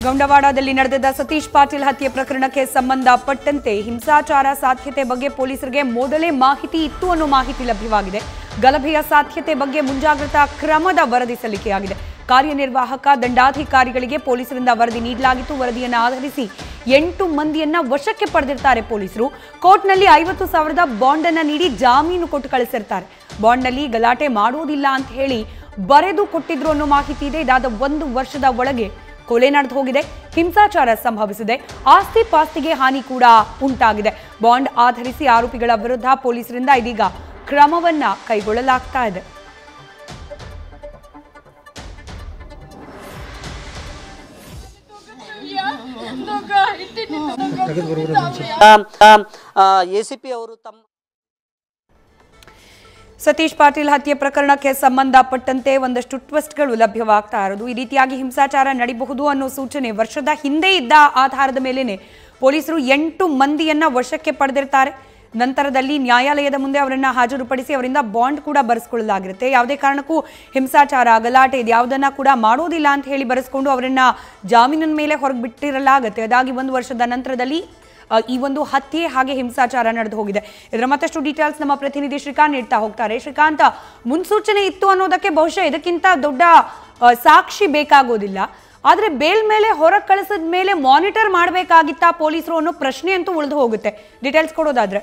ಗೌಂಡವಾಡದಲ್ಲಿ ನಡೆದ ಸತೀಶ್ ಪಾಟೀಲ್ ಹತ್ಯೆ ಪ್ರಕರಣಕ್ಕೆ ಸಂಬಂಧಪಟ್ಟಂತೆ ಹಿಂಸಾಚಾರ ಸಾಧ್ಯತೆ ಬಗ್ಗೆ ಪೊಲೀಸರಿಗೆ ಮೊದಲೇ ಮಾಹಿತಿ ಇತ್ತು ಅನ್ನೋ ಮಾಹಿತಿ ಲಭ್ಯವಾಗಿದೆ ಗಲಭೆಯ ಸಾಧ್ಯತೆ ಬಗ್ಗೆ ಮುಂಜಾಗ್ರತಾ ಕ್ರಮದ ವರದಿ ಸಲ್ಲಿಕೆಯಾಗಿದೆ ಕಾರ್ಯನಿರ್ವಾಹಕ ದಂಡಾಧಿಕಾರಿಗಳಿಗೆ ಪೊಲೀಸರಿಂದ ವರದಿ ನೀಡಲಾಗಿತ್ತು ವರದಿಯನ್ನು ಆಧರಿಸಿ ಎಂಟು ಮಂದಿಯನ್ನ ವಶಕ್ಕೆ ಪಡೆದಿರ್ತಾರೆ ಪೊಲೀಸರು ಕೋರ್ಟ್ನಲ್ಲಿ ಐವತ್ತು ಸಾವಿರದ ಬಾಂಡ್ ಅನ್ನ ನೀಡಿ ಜಾಮೀನು ಕೊಟ್ಟು ಕಳಿಸಿರ್ತಾರೆ ಬಾಂಡ್ನಲ್ಲಿ ಗಲಾಟೆ ಮಾಡುವುದಿಲ್ಲ ಅಂತ ಹೇಳಿ ಬರೆದು ಕೊಟ್ಟಿದ್ರು ಅನ್ನೋ ಮಾಹಿತಿ ಇದೆ ಇದಾದ ಒಂದು ವರ್ಷದ ಒಳಗೆ ಕೊಲೆ ನಡೆದು ಹೋಗಿದೆ ಹಿಂಸಾಚಾರ ಸಂಭವಿಸಿದೆ ಆಸ್ತಿ ಪಾಸ್ತಿಗೆ ಹಾನಿ ಕೂಡ ಉಂಟಾಗಿದೆ ಬಾಂಡ್ ಆಧರಿಸಿ ಆರೋಪಿಗಳ ವಿರುದ್ಧ ಪೊಲೀಸರಿಂದ ಇದೀಗ ಕ್ರಮವನ್ನ ಕೈಗೊಳ್ಳಲಾಗ್ತಾ ಇದೆ ಎ ಸಿ ಪಿ ಅವರು ತಮ್ಮ ಸತೀಶ್ ಪಾಟೀಲ್ ಹತ್ಯೆ ಪ್ರಕರಣಕ್ಕೆ ಸಂಬಂಧಪಟ್ಟಂತೆ ಒಂದಷ್ಟು ಟ್ವಿಸ್ಟ್ಗಳು ಲಭ್ಯವಾಗ್ತಾ ಇರೋದು ಈ ರೀತಿಯಾಗಿ ಹಿಂಸಾಚಾರ ನಡಿಬಹುದು ಅನ್ನೋ ಸೂಚನೆ ವರ್ಷದ ಹಿಂದೆ ಇದ್ದ ಆಧಾರದ ಮೇಲೇನೆ ಪೊಲೀಸರು ಎಂಟು ಮಂದಿಯನ್ನ ವಶಕ್ಕೆ ಪಡೆದಿರ್ತಾರೆ ನಂತರದಲ್ಲಿ ನ್ಯಾಯಾಲಯದ ಮುಂದೆ ಅವರನ್ನ ಹಾಜರುಪಡಿಸಿ ಅವರಿಂದ ಬಾಂಡ್ ಕೂಡ ಬರೆಸ್ಕೊಳ್ಳಲಾಗಿರುತ್ತೆ ಯಾವುದೇ ಕಾರಣಕ್ಕೂ ಹಿಂಸಾಚಾರ ಗಲಾಟೆ ಇದು ಯಾವುದನ್ನ ಕೂಡ ಮಾಡೋದಿಲ್ಲ ಅಂತ ಹೇಳಿ ಬರೆಸ್ಕೊಂಡು ಅವರನ್ನ ಜಾಮೀನಿನ ಮೇಲೆ ಹೊರಗೆ ಬಿಟ್ಟಿರಲಾಗುತ್ತೆ ಅದಾಗಿ ಒಂದು ವರ್ಷದ ನಂತರದಲ್ಲಿ ಆ, ಈ ಒಂದು ಹತ್ಯೆ ಹಾಗೆ ಹಿಂಸಾಚಾರ ನಡೆದು ಹೋಗಿದೆ ಇದರ ಮತ್ತಷ್ಟು ಡೀಟೇಲ್ಸ್ ನಮ್ಮ ಪ್ರತಿನಿಧಿ ಶ್ರೀಕಾಂತ್ ನೀಡ್ತಾ ಹೋಗ್ತಾರೆ ಶ್ರೀಕಾಂತ್ ಮುನ್ಸೂಚನೆ ಇತ್ತು ಅನ್ನೋದಕ್ಕೆ ಬಹುಶಃ ಇದಕ್ಕಿಂತ ದೊಡ್ಡ ಆ, ಸಾಕ್ಷಿ ಬೇಕಾಗೋದಿಲ್ಲ ಆದ್ರೆ ಬೇಲ್ ಮೇಲೆ ಹೊರಗೆ ಕಳಿಸಿದ ಮೇಲೆ ಮಾನಿಟರ್ ಮಾಡಬೇಕಾಗಿತ್ತಾ ಪೊಲೀಸರು ಅನ್ನೋ ಪ್ರಶ್ನೆ ಅಂತೂ ಉಳಿದು ಹೋಗುತ್ತೆ ಡೀಟೇಲ್ಸ್ ಕೊಡೋದಾದ್ರೆ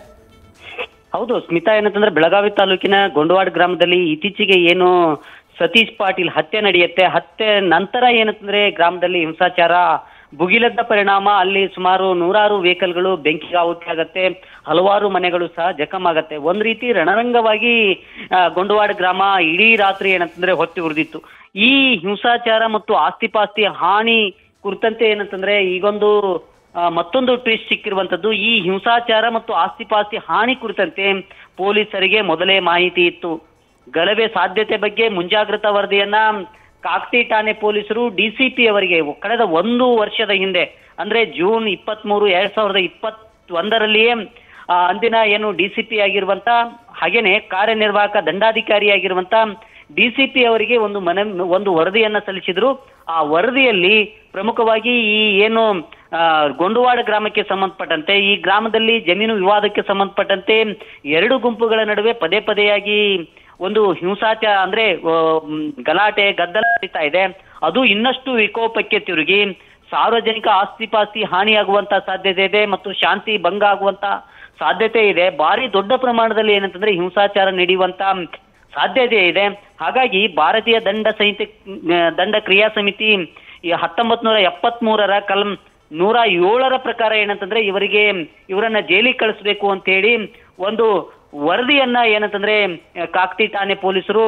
ಹೌದು ಸ್ಮಿತಾ ಏನಂತಂದ್ರೆ ಬೆಳಗಾವಿ ತಾಲೂಕಿನ ಗೊಂಡವಾಡ ಗ್ರಾಮದಲ್ಲಿ ಇತ್ತೀಚೆಗೆ ಏನು ಸತೀಶ್ ಪಾಟೀಲ್ ಹತ್ಯೆ ನಡೆಯುತ್ತೆ ಹತ್ಯೆ ನಂತರ ಏನಂತಂದ್ರೆ ಗ್ರಾಮದಲ್ಲಿ ಹಿಂಸಾಚಾರ ಭುಗಿಲದ್ದ ಪರಿಣಾಮ ಅಲ್ಲಿ ಸುಮಾರು ನೂರಾರು ವೆಹಿಕಲ್ಗಳು ಬೆಂಕಿಗೆ ಆಹುತಿ ಆಗತ್ತೆ ಹಲವಾರು ಮನೆಗಳು ಸಹ ಜಖಮ್ ಆಗತ್ತೆ ಒಂದ್ ರೀತಿ ರಣರಂಗವಾಗಿ ಆ, ಗೊಂಡವಾಡ ಗ್ರಾಮ ಇಡೀ ರಾತ್ರಿ ಏನಂತಂದ್ರೆ ಹೊತ್ತಿ ಉರಿದಿತ್ತು ಈ ಹಿಂಸಾಚಾರ ಮತ್ತು ಆಸ್ತಿ ಪಾಸ್ತಿ ಹಾನಿ ಕುರಿತಂತೆ ಏನಂತಂದ್ರೆ ಈಗೊಂದು ಆ, ಮತ್ತೊಂದು ಟ್ವಿಸ್ಟ್ ಸಿಕ್ಕಿರುವಂತದ್ದು ಈ ಹಿಂಸಾಚಾರ ಮತ್ತು ಆಸ್ತಿ ಪಾಸ್ತಿ ಹಾನಿ ಕುರಿತಂತೆ ಪೊಲೀಸರಿಗೆ ಮೊದಲೇ ಮಾಹಿತಿ ಇತ್ತು ಗಲಭೆ ಸಾಧ್ಯತೆ ಬಗ್ಗೆ ಮುಂಜಾಗ್ರತಾ ವರದಿಯನ್ನ ಕಾಕ್ತಿ ಠಾಣೆ ಪೊಲೀಸರು ಡಿಸಿಪಿ ಅವರಿಗೆ ಕಳೆದ ಒಂದು ವರ್ಷದ ಹಿಂದೆ ಅಂದ್ರೆ ಜೂನ್ ಇಪ್ಪತ್ತ್ ಮೂರು ಎರಡ್ ಸಾವಿರದ ಇಪ್ಪತ್ತೊಂದರಲ್ಲಿಯೇ ಆ, ಅಂದಿನ ಏನು ಡಿಸಿಪಿ ಆಗಿರುವಂತ ಹಾಗೇನೆ ಕಾರ್ಯನಿರ್ವಾಹಕ ದಂಡಾಧಿಕಾರಿಯಾಗಿರುವಂತ ಡಿಸಿಪಿ ಅವರಿಗೆ ಒಂದು ಮನೆ ಒಂದು ವರದಿಯನ್ನ ಸಲ್ಲಿಸಿದ್ರು ಆ ವರದಿಯಲ್ಲಿ ಪ್ರಮುಖವಾಗಿ ಈ ಏನು ಆ, ಗೊಂಡವಾಡ ಗ್ರಾಮಕ್ಕೆ ಸಂಬಂಧಪಟ್ಟಂತೆ ಈ ಗ್ರಾಮದಲ್ಲಿ ಜಮೀನು ವಿವಾದಕ್ಕೆ ಸಂಬಂಧಪಟ್ಟಂತೆ ಎರಡು ಗುಂಪುಗಳ ನಡುವೆ ಪದೇ ಪದೇಯಾಗಿ ಒಂದು ಹಿಂಸಾಚಾರ ಅಂದ್ರೆ ಆ, ಮ್, ಗಲಾಟೆ ಗದ್ದಲ ನಡೀತಾ ಇದೆ ಅದು ಇನ್ನಷ್ಟು ವಿಕೋಪಕ್ಕೆ ತಿರುಗಿ ಸಾರ್ವಜನಿಕ ಆಸ್ತಿ ಪಾಸ್ತಿ ಹಾನಿಯಾಗುವಂತ ಸಾಧ್ಯತೆ ಇದೆ ಮತ್ತು ಶಾಂತಿ ಭಂಗ ಆಗುವಂತ ಸಾಧ್ಯತೆ ಇದೆ ಭಾರಿ ದೊಡ್ಡ ಪ್ರಮಾಣದಲ್ಲಿ ಏನಂತಂದ್ರೆ ಹಿಂಸಾಚಾರ ನಡೆಯುವಂತ ಸಾಧ್ಯತೆ ಇದೆ ಹಾಗಾಗಿ ಭಾರತೀಯ ದಂಡ ಸಂಹಿತೆ ಆ, ದಂಡ ಕ್ರಿಯಾ ಸಮಿತಿ ಈ ಹತ್ತೊಂಬತ್ ನೂರ ಎಪ್ಪತ್ತ್ ಮೂರರ ಕಲಂ ನೂರ ಏಳರ ಪ್ರಕಾರ ಏನಂತಂದ್ರೆ ಇವರಿಗೆ ಇವರನ್ನ ಜೈಲಿಗೆ ಕಳಿಸ್ಬೇಕು ಅಂತ ಹೇಳಿ ಒಂದು ವರದಿಯನ್ನ ಏನಂತಂದ್ರೆ ಆ, ಕಾಕ್ತಿ ಠಾಣೆ ಪೊಲೀಸರು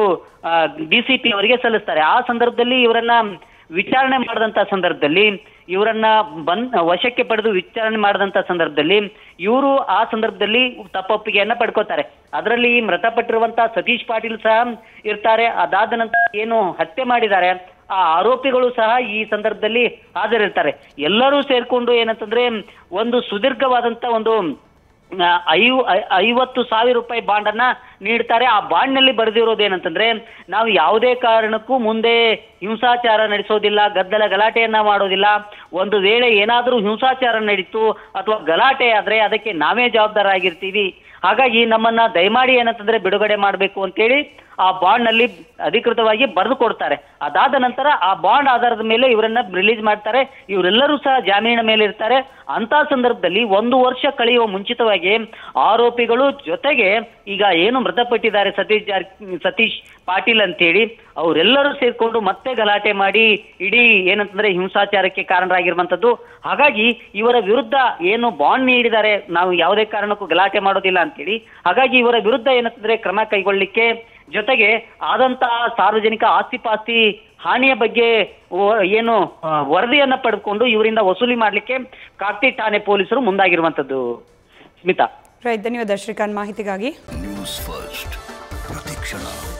ಡಿಸಿಪಿ ಅವರಿಗೆ ಸಲ್ಲಿಸ್ತಾರೆ ಆ ಸಂದರ್ಭದಲ್ಲಿ ಇವರನ್ನ ವಿಚಾರಣೆ ಮಾಡಿದಂತ ಸಂದರ್ಭದಲ್ಲಿ ಇವರನ್ನ ಬಂದ್ ವಶಕ್ಕೆ ಪಡೆದು ವಿಚಾರಣೆ ಮಾಡಿದಂತ ಸಂದರ್ಭದಲ್ಲಿ ಇವರು ಆ ಸಂದರ್ಭದಲ್ಲಿ ತಪ್ಪೊಪ್ಪಿಗೆಯನ್ನ ಪಡ್ಕೋತಾರೆ ಅದರಲ್ಲಿ ಮೃತಪಟ್ಟಿರುವಂತ ಸತೀಶ್ ಪಾಟೀಲ್ ಸಹ ಇರ್ತಾರೆ ಅದಾದ ನಂತರ ಏನು ಹತ್ಯೆ ಮಾಡಿದ್ದಾರೆ ಆ ಆರೋಪಿಗಳು ಸಹ ಈ ಸಂದರ್ಭದಲ್ಲಿ ಹಾಜರಿರ್ತಾರೆ ಎಲ್ಲರೂ ಸೇರ್ಕೊಂಡು ಏನಂತಂದ್ರೆ ಒಂದು ಸುದೀರ್ಘವಾದಂತ ಒಂದು ಆ, ಐವ್ ಐ- ಐವತ್ತು ಸಾವಿರ ರೂಪಾಯಿ ಬಾಂಡ್ ಅನ್ನ ನೀಡ್ತಾರೆ ಆ ಬಾಂಡ್ ನಲ್ಲಿ ಬರೆದಿರೋದು ಏನಂತಂದ್ರೆ ನಾವು ಯಾವುದೇ ಕಾರಣಕ್ಕೂ ಮುಂದೆ ಹಿಂಸಾಚಾರ ನಡೆಸೋದಿಲ್ಲ ಗದ್ದಲ ಗಲಾಟೆಯನ್ನ ಮಾಡೋದಿಲ್ಲ ಒಂದು ವೇಳೆ ಏನಾದರೂ ಹಿಂಸಾಚಾರ ನಡೀತು ಅಥವಾ ಗಲಾಟೆ ಆದ್ರೆ ಅದಕ್ಕೆ ನಾವೇ ಜವಾಬ್ದಾರಾಗಿರ್ತೀವಿ ಹಾಗಾಗಿ ನಮ್ಮನ್ನ ದಯಮಾಡಿ ಏನಂತಂದ್ರೆ ಬಿಡುಗಡೆ ಮಾಡಬೇಕು ಅಂತೇಳಿ ಆ ಬಾಂಡ್ ನಲ್ಲಿ ಅಧಿಕೃತವಾಗಿ ಬರೆದು ಕೊಡ್ತಾರೆ ಅದಾದ ನಂತರ ಆ ಬಾಂಡ್ ಆಧಾರದ ಮೇಲೆ ಇವರನ್ನ ರಿಲೀಸ್ ಮಾಡ್ತಾರೆ ಇವರೆಲ್ಲರೂ ಸಹ ಜಾಮೀನಿನ ಮೇಲೆ ಇರ್ತಾರೆ ಅಂತ ಸಂದರ್ಭದಲ್ಲಿ ಒಂದು ವರ್ಷ ಕಳೆಯುವ ಮುಂಚಿತವಾಗಿ ಆರೋಪಿಗಳು ಜೊತೆಗೆ ಈಗ ಏನು ಮೃತಪಟ್ಟಿದ್ದಾರೆ ಸತೀಶ್ ಜಾರ್ ಸತೀಶ್ ಪಾಟೀಲ್ ಅಂತೇಳಿ ಅವರೆಲ್ಲರೂ ಸೇರ್ಕೊಂಡು ಮತ್ತೆ ಗಲಾಟೆ ಮಾಡಿ ಇಡೀ ಏನಂತಂದ್ರೆ ಹಿಂಸಾಚಾರಕ್ಕೆ ಕಾರಣರಾಗಿರುವಂತದ್ದು ಹಾಗಾಗಿ ಇವರ ವಿರುದ್ಧ ಏನು ಬಾಂಡ್ ನೀಡಿದ್ದಾರೆ ನಾವು ಯಾವುದೇ ಕಾರಣಕ್ಕೂ ಗಲಾಟೆ ಮಾಡೋದಿಲ್ಲ ಅಂತೇಳಿ ಹಾಗಾಗಿ ಇವರ ವಿರುದ್ಧ ಏನಂತಂದ್ರೆ ಕ್ರಮ ಕೈಗೊಳ್ಳಲಿಕ್ಕೆ ಜೊತೆಗೆ ಆದಂತಹ ಸಾರ್ವಜನಿಕ ಆಸ್ತಿ ಪಾಸ್ತಿ ಹಾನಿಯ ಬಗ್ಗೆ ವ- ಏನು ಆ, ವರದಿಯನ್ನ ಪಡೆದುಕೊಂಡು ಇವರಿಂದ ವಸೂಲಿ ಮಾಡ್ಲಿಕ್ಕೆ ಕಾಕ್ತಿ ಠಾಣೆ ಪೊಲೀಸರು ಮುಂದಾಗಿರುವಂತದ್ದು ಸ್ಮಿತಾ ರೈಟ್ ಧನ್ಯವಾದ ಶ್ರೀಕಾಂತ್ ಮಾಹಿತಿಗಾಗಿ ನ್ಯೂಸ್ ಫಸ್ಟ್ ಪ್ರತಿಕ್ಷಣ